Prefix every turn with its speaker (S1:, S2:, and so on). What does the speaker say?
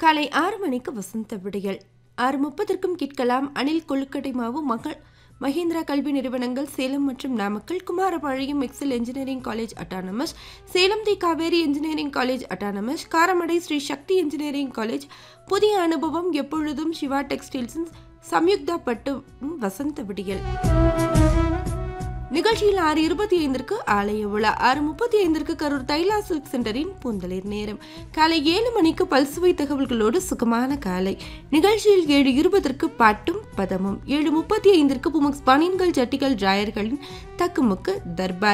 S1: காலை ஆறு மணிக்கு வசந்த விடியல் ஆறு முப்பதற்கும் கேட்கலாம் அணில் கொழுக்கட்டை மாவு மகள் மஹிந்திரா கல்வி நிறுவனங்கள் சேலம் மற்றும் Namakkal Kumarapalayam Excel engineering college autonomous Salem the Kaveri engineering college autonomous Karamadai Sri Sakthi engineering college புதிய அனுபவம் எப்பொழுதும் சிவா டெக்ஸ்டைல்ஸின் சம்யுக்தா பட்டு வசந்த விடியல் நிகழ்ச்சியில் ஆறு இருபத்தி ஐந்திற்கு ஆலய விழா ஆறு முப்பத்தி ஐந்திற்கு கரூர் தைலா சில்க் சென்டரின் பூந்தளிர் நேரம் காலை ஏழு மணிக்கு பல்சுவை தகவல்களோடு சுகமான காலை நிகழ்ச்சியில் ஏழு இருபதற்கு பாட்டும் பதமும் ஏழு முப்பத்தி ஐந்திற்கு புமக்ஸ் பனியன்கள் ஜட்டிகள் டிராயர்களின் தக்குமுக்கு தர்பார்